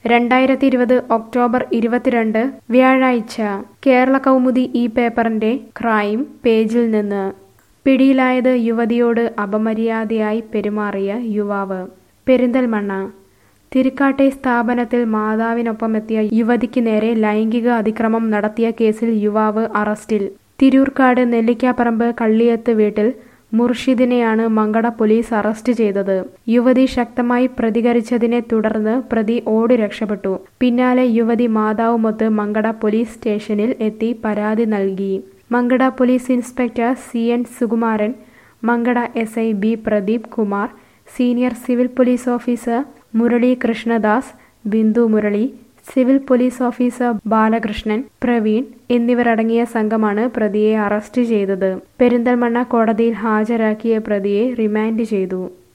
രണ്ടായിരത്തി ഇരുപത് ഒക്ടോബർ ഇരുപത്തിരണ്ട് വ്യാഴാഴ്ച കേരള കൗമുദി ഈ പേപ്പറിന്റെ ക്രൈം പേജിൽ നിന്ന് പിടിയിലായത് യുവതിയോട് അപമര്യാദയായി പെരുമാറിയ യുവാവ് പെരിന്തൽമണ്ണ തിരുക്കാട്ടെ സ്ഥാപനത്തിൽ മാതാവിനൊപ്പമെത്തിയ യുവതിക്ക് നേരെ ലൈംഗിക അതിക്രമം നടത്തിയ കേസിൽ യുവാവ് അറസ്റ്റിൽ തിരൂർക്കാട് നെല്ലിക്കാപ്പറമ്പ് കള്ളിയത്ത് വീട്ടിൽ മുർഷിദിനെയാണ് മങ്കട പോലീസ് അറസ്റ്റ് ചെയ്തത് യുവതി ശക്തമായി പ്രതികരിച്ചതിനെ തുടർന്ന് പ്രതി ഓടി രക്ഷപ്പെട്ടു പിന്നാലെ യുവതി മാതാവുമൊത്ത് മങ്കട പോലീസ് സ്റ്റേഷനിൽ എത്തി പരാതി നൽകി Mankada police inspector C N Sukumaran Mankada S I B Pradeep Kumar senior civil police officer Murali Krishnadas Bindu Murali civil police officer Balakrishnan Praveen എന്നിവരടങ്ങിയ സംഘമാണ് പ്രതിയെ അറസ്റ്റ് ചെയ്തത് പെരിന്തൽമണ്ണ കോടതിയിൽ ഹാജരാക്കിയ പ്രതിയെ റിമാൻഡ് ചെയ്തു